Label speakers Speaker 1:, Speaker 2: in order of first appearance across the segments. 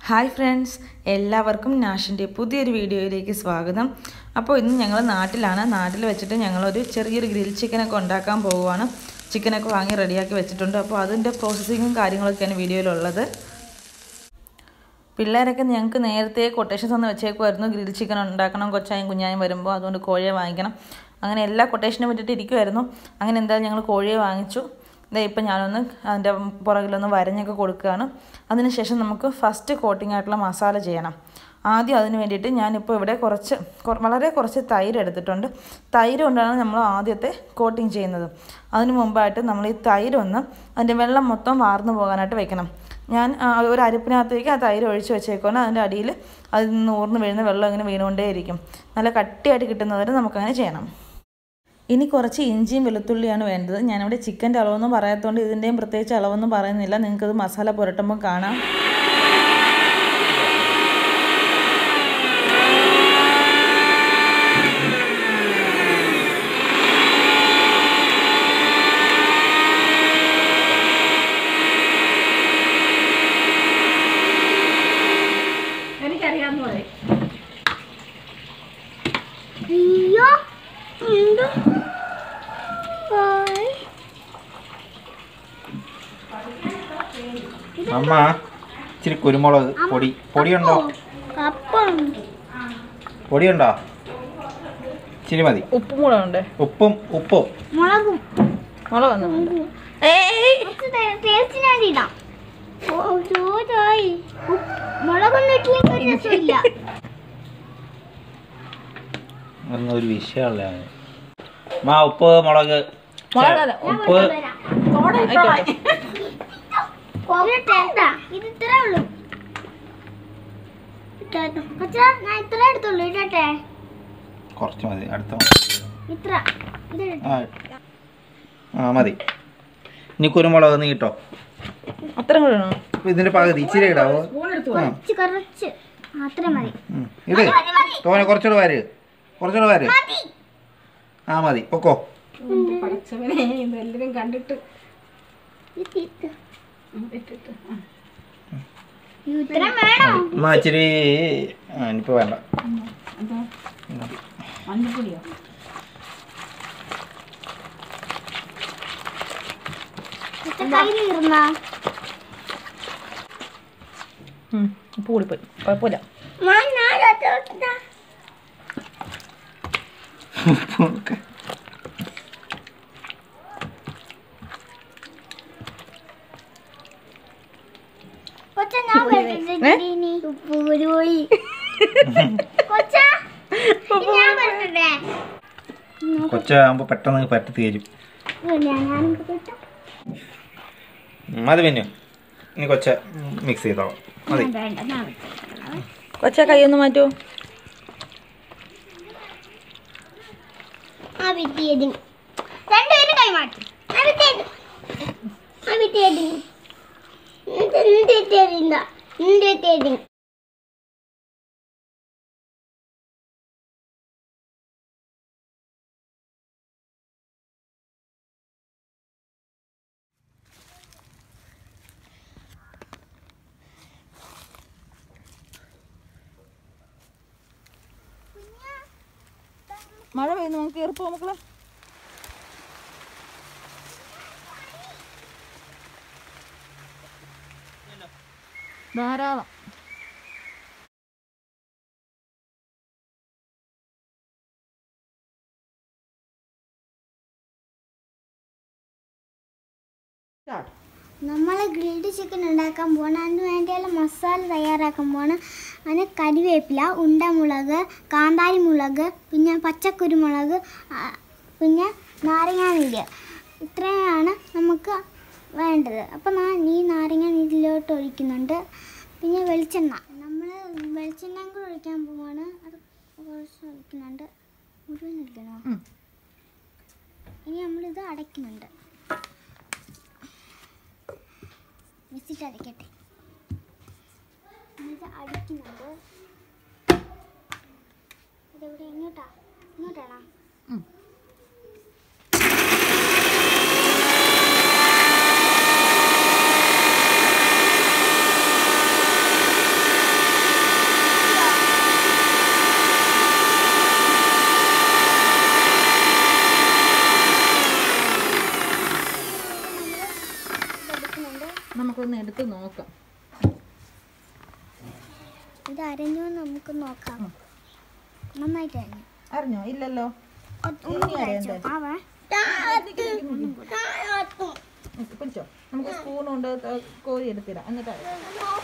Speaker 1: Hi friends എല്ലാവർക്കും നാഷിൻ്റെ പുതിയൊരു വീഡിയോയിലേക്ക് സ്വാഗതം അപ്പോൾ ഇന്ന് ഞങ്ങൾ നാട്ടിലാണ് നാട്ടിൽ വെച്ചിട്ട് ഞങ്ങളൊരു ചെറിയൊരു ഗ്രിൽ ചിക്കനൊക്കെ ഉണ്ടാക്കാൻ പോവുകയാണ് ചിക്കനൊക്കെ വാങ്ങി റെഡിയാക്കി വെച്ചിട്ടുണ്ട് അപ്പോൾ അതിൻ്റെ പ്രോസസ്സിങ്ങും കാര്യങ്ങളൊക്കെയാണ് വീഡിയോയിലുള്ളത് പിള്ളേരൊക്കെ ഞങ്ങൾക്ക് നേരത്തെ കൊട്ടേഷൻ തന്ന് വെച്ചേക്കുമായിരുന്നു ഗ്രിൽ ചിക്കൻ ഉണ്ടാക്കണം കൊച്ചായും കുഞ്ഞായും വരുമ്പോൾ അതുകൊണ്ട് കോഴിയെ വാങ്ങിക്കണം അങ്ങനെ എല്ലാ കൊട്ടേഷനും പറ്റിയിട്ട് ഇരിക്കുമായിരുന്നു അങ്ങനെ എന്തായാലും ഞങ്ങൾ കോഴിയെ വാങ്ങിച്ചു ഇതേ ഇപ്പം ഞാനൊന്ന് അതിൻ്റെ പുറകിലൊന്ന് വരഞ്ഞൊക്കെ കൊടുക്കുകയാണ് അതിനുശേഷം നമുക്ക് ഫസ്റ്റ് കോട്ടിംഗ് ആയിട്ടുള്ള മസാല ചെയ്യണം ആദ്യം അതിന് വേണ്ടിയിട്ട് ഞാനിപ്പോൾ ഇവിടെ കുറച്ച് കൊ- വളരെ കുറച്ച് തൈര് എടുത്തിട്ടുണ്ട് തൈര് കൊണ്ടാണ് നമ്മൾ ആദ്യത്തെ കോട്ടിംഗ് ചെയ്യുന്നത് അതിന് മുമ്പായിട്ട് നമ്മൾ ഈ തൈര് ഒന്ന് അതിൻ്റെ വെള്ളം മൊത്തം വാർന്നു പോകാനായിട്ട് വെക്കണം ഞാൻ ആ, ഒരു അരിപ്പിനകത്തേക്ക് ആ തൈര് ഒഴിച്ച് വെച്ചേക്കണം അതിൻ്റെ അടിയിൽ അതിൽ നിന്ന് ഊർന്ന് വീഴുന്ന വെള്ളം ഇങ്ങനെ വീണുകൊണ്ടേയിരിക്കും നല്ല കട്ടിയായിട്ട് കിട്ടുന്നവരെ നമുക്കങ്ങനെ ചെയ്യണം ഇനി കുറച്ച് ഇഞ്ചിയും വെളുത്തുള്ളിയാണ് വേണ്ടത് ഞാനിവിടെ ചിക്കൻ്റെ അളവൊന്നും പറയാത്തതുകൊണ്ട് ഇതിൻ്റെയും പ്രത്യേകിച്ച് അളവൊന്നും പറയുന്നില്ല നിങ്ങൾക്കത് മസാല പുരട്ടുമ്പോൾ കാണാം
Speaker 2: എനിക്കറിയാവുന്ന പറയും
Speaker 3: അയ്യോ ഉണ്ട് ഹായ്.
Speaker 4: അമ്മ ഇച്ചിരി കുരുമുളക് പൊടി പൊടിയുണ്ടോ
Speaker 3: അപ്പം
Speaker 4: പൊടിയുണ്ടോ ഇച്ചിരി മതി
Speaker 1: ഉപ്പും കൂടെ ഉണ്ട്
Speaker 4: ഉപ്പും ഉപ്പും
Speaker 3: മുളകും
Speaker 1: മുളക് വന്നു
Speaker 3: കുറച്ച് ടേ- ടേസ്റ്റിന് വേണ്ടി ഇടാം ഓ, ചോറായി. ഉപ്പ്- മുളകൊന്നും ഇട്ടില്ലെങ്കിൽ ഒരു രസമില്ല
Speaker 4: ഒന്നും ഒരു വിഷയമല്ല അമ്മ ഉപ്പ് മുളക്
Speaker 1: മുളകല്ല,
Speaker 4: ഉപ്പ്
Speaker 3: ഇട്ടേട്ടാ. ഇത് ഇത്രേ ഉള്ളൂ ഇട്ടേട്ടോ. കൊച്ചാ, ഞാൻ ഇത്ര എടുത്തുള്ളൂ ഇടട്ടെ
Speaker 4: കുറച്ച് മതി അടുത്ത
Speaker 3: ഇത്ര ഇത് ഇടട്ടെ.
Speaker 4: ആ ആ മതി ഇനി കുരുമുളക് നീ ഇട്ടോ
Speaker 1: അത്രയും കൂടെ ഇടണോ?
Speaker 4: അപ്പൊ ഇതിന്റെ പകുതി ഇച്ചിരി ഇടാവോ ആ
Speaker 3: കുറച്ച് കുറച്ച് അത്രേ മതി
Speaker 4: ഉം. ഇത് തോനെ കുറച്ചുകൂടെ വാര് കുറച്ചുകൂടെ വാര് ആ മതി പൊക്കോ
Speaker 2: പഠിച്ചവനെ ഇതെല്ലാരും കണ്ടിട്ട്
Speaker 3: ഇത് ഇത്.
Speaker 2: ഇട്ടിട്ട്
Speaker 3: ഇത് ഇത്രയും വേണോ
Speaker 4: അമ്മ ഇച്ചിരി ആ ഇനിയിപ്പോ വേണ്ട
Speaker 2: എന്താ മഞ്ഞപ്പൊടിയോ
Speaker 3: കൊച്ച കയ്യിൽ ഇരുന്നാ
Speaker 1: ഉം, ഉപ്പ് കൂടിപ്പോയി കുഴപ്പമില്ല
Speaker 3: ഞാൻ നാളെ തൊട്ടാ കൊച്ച ഞാൻ പറഞ്ഞിട്ടിനി ഉപ്പ് കുരുപോയി കൊച്ച ഇത് ഞാൻ പറഞ്ഞിട്ടേ
Speaker 4: കൊച്ചാകുമ്പോ പെട്ടെന്ന് പറ്റി തീരും
Speaker 3: ഞാനും കിട്ടും
Speaker 4: മതി പിന്നെ ഇനി കൊച്ച മിക്സ് ചെയ്തോ മതി
Speaker 3: വേണ്ട ഞാൻ
Speaker 1: കൊച്ച കൈ ഒന്ന് മാറ്റൂ
Speaker 3: ആ വിത്തിയതി രണ്ടുപേരും കൈമാറ്റി ആ വിത്തിയതി ആ വിത്തിയതി നിന്റെ നിന്റെ
Speaker 1: മഴ പെയ്യുന്നു നമുക്ക് കയറിപ്പോ മക്കളെ ധാരാളം
Speaker 3: നമ്മൾ ഗ്രിൽഡ് ചിക്കൻ ഉണ്ടാക്കാൻ പോകണം അതിന് വേണ്ടിയുള്ള മസാല തയ്യാറാക്കാൻ പോകണം അതിന് കരിവേപ്പില ഉണ്ടമുളക് കാന്താരി മുളക് പിന്നെ പച്ചക്കുരുമുളക് ആ, പിന്നെ നാരങ്ങാനീര് ഇത്രയാണ് നമുക്ക് വേണ്ടത് അപ്പോൾ ഞാൻ ഈ നാരങ്ങ നീരിലോട്ട് ഒഴിക്കുന്നുണ്ട് പിന്നെ വെളിച്ചെണ്ണ നമ്മൾ വെളിച്ചെണ്ണയും കൂടെ ഒഴിക്കാൻ പോവാണ് അത് കുറച്ച് ഒഴിക്കുന്നുണ്ട് മുഴുവൻ ഒഴിക്കണോ
Speaker 1: ഉം.
Speaker 3: ഇനി നമ്മളിത് അടയ്ക്കുന്നുണ്ട് മിക്സിട്ട് അരക്കട്ടെ എന്നിട്ട് അടിക്കുന്നുണ്ട് ഇതെവിടെ എങ്ങോട്ടാ ഇങ്ങോട്ടാണോ
Speaker 1: ഉം.
Speaker 3: ആ
Speaker 1: നോക്കാം
Speaker 3: ഇത് അരഞ്ഞു നമുക്ക് നോക്കാം നന്നായിട്ട് അരഞ്ഞു
Speaker 1: അറിഞ്ഞോ ഇല്ലല്ലോ
Speaker 3: ഒന്നും കഴിച്ചോ ആവാ
Speaker 1: പിടിച്ചോ നമുക്ക് സ്പൂൺ കൊണ്ട് ത- കോരി എടുത്തിടാം എന്നിട്ട് അരക്കാം.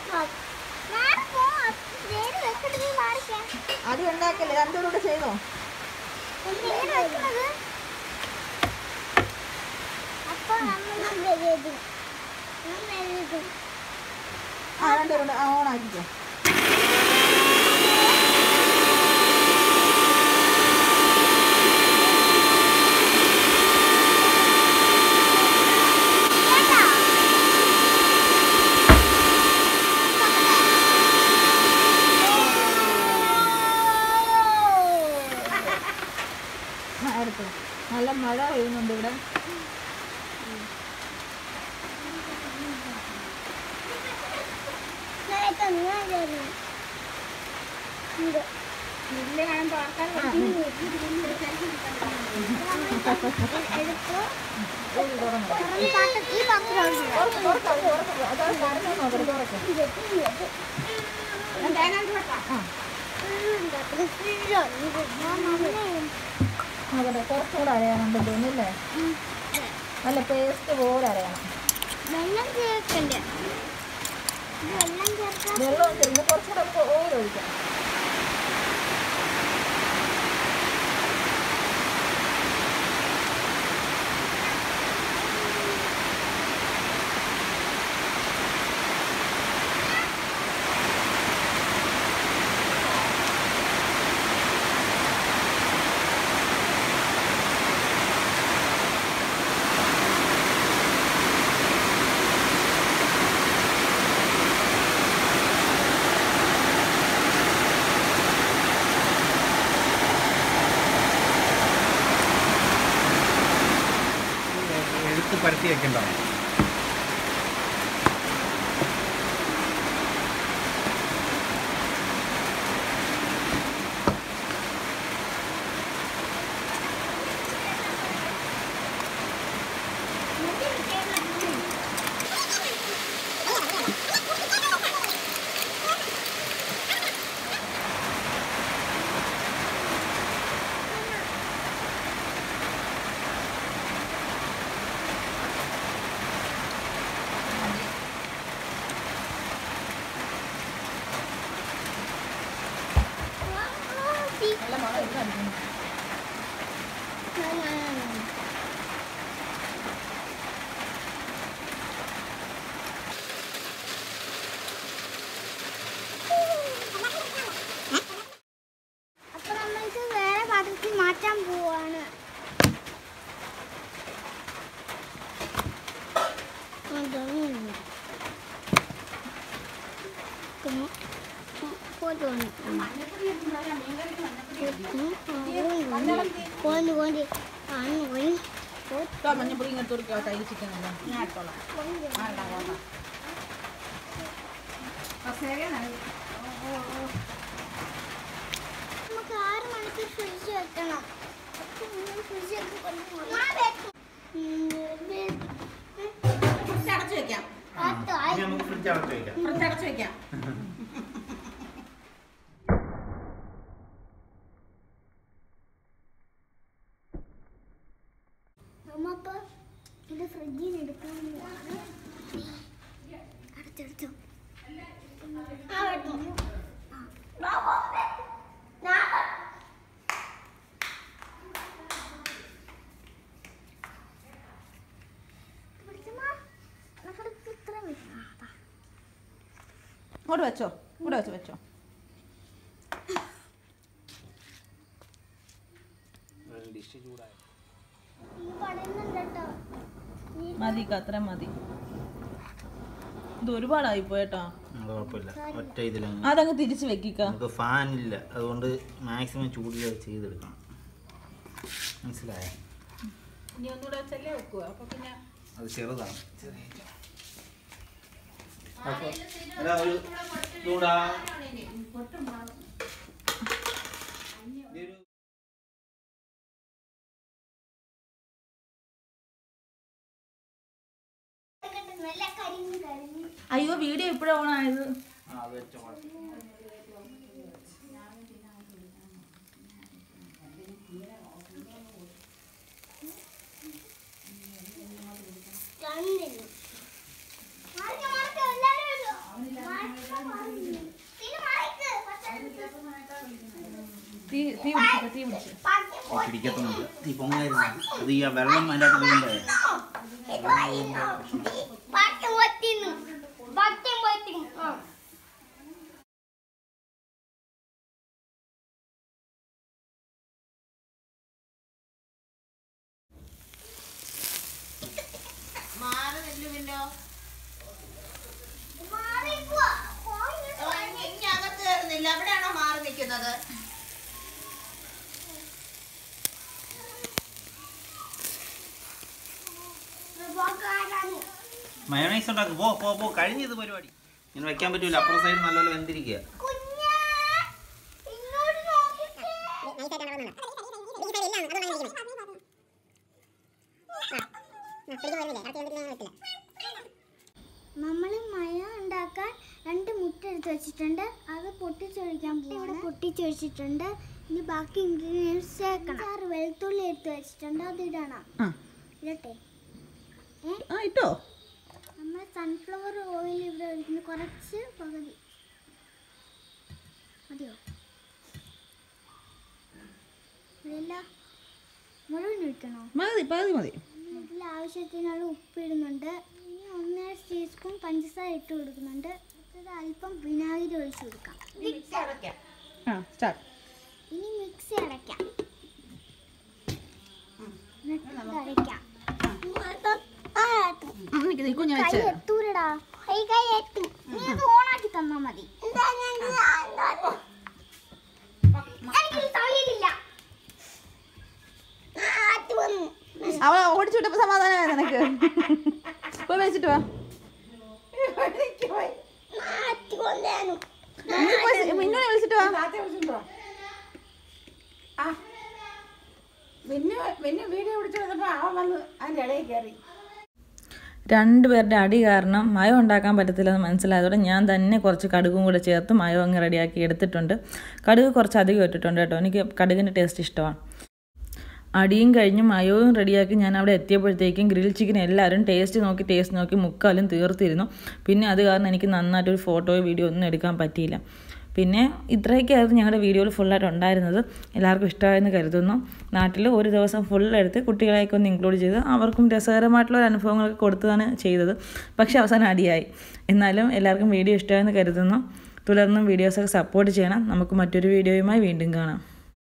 Speaker 1: അത് ഉണ്ടാക്കല്ലേ രണ്ടുകൂടെ ചെയ്തോ
Speaker 3: അപ്പൊ നമ്മൾ എഴുതും നമ്മൾ എഴുതും
Speaker 1: ആ രണ്ടുകൂടെ ഓൺ ആക്കിക്കോ ആ, എടുത്തോ നല്ല മഴ പെയ്യുന്നുണ്ട് ഇവിടെ
Speaker 2: ഇല്ല കാണുമ്പോൾ ആൾക്കാർ
Speaker 3: എടുത്തു
Speaker 1: ഊരി തുറന്നു
Speaker 3: ഈ പാത്രം ഈ പാത്രം
Speaker 1: തുറക്ക്, തുറക്ക്, അത് തുറക്ക്. അത് കരഞ്ഞോ നോക്കട്ടെ തുറക്ക് ആ നോക്കട്ടെ കുറച്ചുകൂടെ അരയാനുണ്ട് തോന്നില്ലേ നല്ല പേസ്റ്റ് പോലെ അരയണം
Speaker 3: വെള്ളം ചേർക്കണ്ടേ വെള്ളം ചേർക്കാൻ
Speaker 1: വെള്ളം ചേർന്ന് കുറച്ചുകൂടെ നമുക്ക് ഓയിൽ ഒഴിക്കാം
Speaker 4: എടുത്ത് പരത്തി വെക്കണ്ടോ
Speaker 1: നല്ല മണം ഇത് അടിക്കുന്നു.
Speaker 3: അപ്പൊ നമ്മൾക്ക് വേറെ പാത്രത്തിൽ മാറ്റാൻ പോവാണ് കോണ്ടി കോണ്ടി ആണ് കോണ്ടി
Speaker 1: ഇട്ടോ, മഞ്ഞപ്പൊടി ഇങ്ങോട്ട് തുറക്കുക കയ്യിൽ ചിക്കൻ അല്ലേ ഞാൻ എടുത്തോളാം
Speaker 3: നമുക്ക് ആറ് മണിക്ക് ഫ്രിഡ്ജ് വെക്കണം അപ്പൊ നിങ്ങൾ ഫ്രിഡ്ജ് ഒക്കെ കൊണ്ടുപോകും
Speaker 2: കുറച്ച് അടച്ചു വെക്കാം
Speaker 4: ഇനി നമുക്ക് ഫ്രിഡ്ജ് അകത്ത് വെക്കാം
Speaker 2: കുറച്ച് അടച്ചു വെക്കാം
Speaker 3: നമ്മപ്പോ ഇത് ഫ്രിഡ്ജിൽ നിന്ന് എടുക്കാൻ പോവാണ് അടുത്തടുത്തു ഇത്ര വെക്കണം
Speaker 1: ഇങ്ങോട്ട് വെച്ചോ ഇവിടെ വെച്ച് വെച്ചോ
Speaker 4: ഡിഷ് ചൂടായി
Speaker 3: ഈ പടയുന്നുണ്ട് കേട്ടോ ഈ
Speaker 1: മതി അത്ര മതി ഇത് ഒരുപാടായി പോയേട്ടാ
Speaker 4: അത് കുഴപ്പമില്ല ഒറ്റ ഇതിലങ്ങ്
Speaker 1: അതങ്ങ് തിരിച്ച് വെക്കിക്ക
Speaker 4: നമുക്ക് ഫാൻ ഇല്ല അതുകൊണ്ട് മാക്സിമം ചൂടിൽ അത് ചെയ്തെടുക്കണം മനസ്സിലായോ
Speaker 2: ഇനി ഒന്നുകൂടെ വെച്ചല്ലേ വെക്കുക അപ്പൊ പിന്നെ
Speaker 4: അത് ചെറുതാണ് അപ്പോൾ എടാ ഒരു ചൂടാ ഇതൊരു
Speaker 3: നല്ല കരിഞ്ഞ് കരിഞ്ഞ്
Speaker 1: അയ്യോ വീഡിയോ ഇപ്പോഴാണ് ഓൺ ആയത് തീ തീ പിടിച്ചിട്ട് തീ പിടിച്ചു
Speaker 4: പിടിക്കത്തൊന്നുമില്ല തീ പൊങ്ങായിരുന്നു അത് ഈ വെള്ളം അതിൻ്റെ അകത്ത് വീണ്ടേ
Speaker 2: മാറി നില്ലു പിന്നോ ഇനി അകത്ത് കയറുന്നില്ല അവിടെയാണോ മാറി നിൽക്കുന്നത്
Speaker 4: മയോണൈസ് ഉണ്ടാക്കും പോ പോ പോ കഴിഞ്ഞത് പരിപാടി ഇങ്ങനെ വെക്കാൻ പറ്റൂല അപ്പുറം സൈഡ് നല്ലപോലെ വെന്തിരിക്കുക
Speaker 3: നമ്മൾ മയ ഉണ്ടാക്കാൻ രണ്ട് മുട്ട എടുത്ത് വെച്ചിട്ടുണ്ട് അത് പൊട്ടിച്ചൊഴിക്കാൻ പോകും ഇവിടെ പൊട്ടിച്ചൊഴിച്ചിട്ടുണ്ട് ഇനി ബാക്കി ഇൻഗ്രീഡിയൻസ് ചേർക്കണം ആറ് വെളുത്തുള്ളി എടുത്ത് വെച്ചിട്ടുണ്ട് അത് ഇടണം
Speaker 1: ആ
Speaker 3: ഇടട്ടെ ഏ
Speaker 1: ആ ഇട്ടോ
Speaker 3: നമ്മൾ സൺഫ്ലവർ ഓയിൽ ഇവിടെ ഒഴിക്കുന്നു കുറച്ച് പകുതി മതിയോ ഇതെല്ലാം മുഴുവൻ ഒഴിക്കണോ
Speaker 1: മതി പകുതി മതി
Speaker 3: ഇതിൽ ആവശ്യത്തിനുള്ള ഉപ്പിടുന്നുണ്ട് ഇനി ഒന്നര ടീസ്പൂൺ പഞ്ചസാര ഇട്ട് കൊടുക്കുന്നുണ്ട് അടുത്തത് അല്പം വിനാഗിരി ഒഴിച്ച് കൊടുക്കാം
Speaker 2: മിക്സി അടയ്ക്കാം
Speaker 1: ആ സ്റ്റാർട്ട്
Speaker 3: ഇനി മിക്സി അടയ്ക്കാം എന്നിട്ട് ഇത് അടയ്ക്കാം
Speaker 1: കുഞ്ഞു
Speaker 3: കൈ
Speaker 1: വെച്ച്
Speaker 3: എത്തൂലടാ കൈ കൈ എത്തും നീ അത് ഓണാക്കി തന്നാ മതി എനിക്ക് സമയമില്ല
Speaker 1: അവ ഓടിച്ചുവിട്ടപ്പോ സമാധാനമായി നിനക്ക് പോയി വെച്ചിട്ട് വാ നീ പോയി മിന്നുനെ വിളിച്ചിട്ട് വാ
Speaker 2: താത്തയെ വിളിച്ചിട്ടുണ്ടോ ആ പിന്നെ പിന്നെ വീഡിയോ പിടിച്ചു വന്നപ്പോ അവൻ വന്ന് അതിന്റെ ഇടയിൽ കയറി
Speaker 1: രണ്ടുപേരുടെ അടി കാരണം മയം ഉണ്ടാക്കാൻ പറ്റത്തില്ലെന്ന് മനസ്സിലായതോടെ ഞാൻ തന്നെ കുറച്ച് കടുകും കൂടെ ചേർത്ത് മയം അങ്ങ് റെഡിയാക്കി എടുത്തിട്ടുണ്ട് കടുക് കുറച്ച് അധികം ഇട്ടിട്ടുണ്ട് കേട്ടോ എനിക്ക് കടുകിൻ്റെ ടേസ്റ്റ് ഇഷ്ടമാണ് അടിയും കഴിഞ്ഞ് മയവും റെഡിയാക്കി ഞാൻ അവിടെ എത്തിയപ്പോഴത്തേക്കും ഗ്രിൽ ചിക്കൻ എല്ലാവരും ടേസ്റ്റ് നോക്കി ടേസ്റ്റ് നോക്കി മുക്കാലും തീർത്തിരുന്നു പിന്നെ അത് കാരണം എനിക്ക് നന്നായിട്ടൊരു ഫോട്ടോയോ വീഡിയോ ഒന്നും എടുക്കാൻ പറ്റിയില്ല പിന്നെ ഇത്രയൊക്കെയായിരുന്നു ഞങ്ങളുടെ വീഡിയോയിൽ ഫുള്ളായിട്ട് ഉണ്ടായിരുന്നത് എല്ലാവർക്കും ഇഷ്ടമായെന്ന് കരുതുന്നു നാട്ടിൽ ഒരു ദിവസം ഫുൾ എടുത്ത് കുട്ടികളെയൊക്കെ ഒന്ന് ഇൻക്ലൂഡ് ചെയ്ത് അവർക്കും രസകരമായിട്ടുള്ള ഒരു അനുഭവങ്ങളൊക്കെ കൊടുത്തതാണ് ചെയ്തത് പക്ഷേ അവസാനം അടിയായി എന്നാലും എല്ലാവർക്കും വീഡിയോ ഇഷ്ടമായെന്ന് കരുതുന്നു തുടർന്നും വീഡിയോസൊക്കെ സപ്പോർട്ട് ചെയ്യണം നമുക്ക് മറ്റൊരു വീഡിയോയുമായി വീണ്ടും കാണാം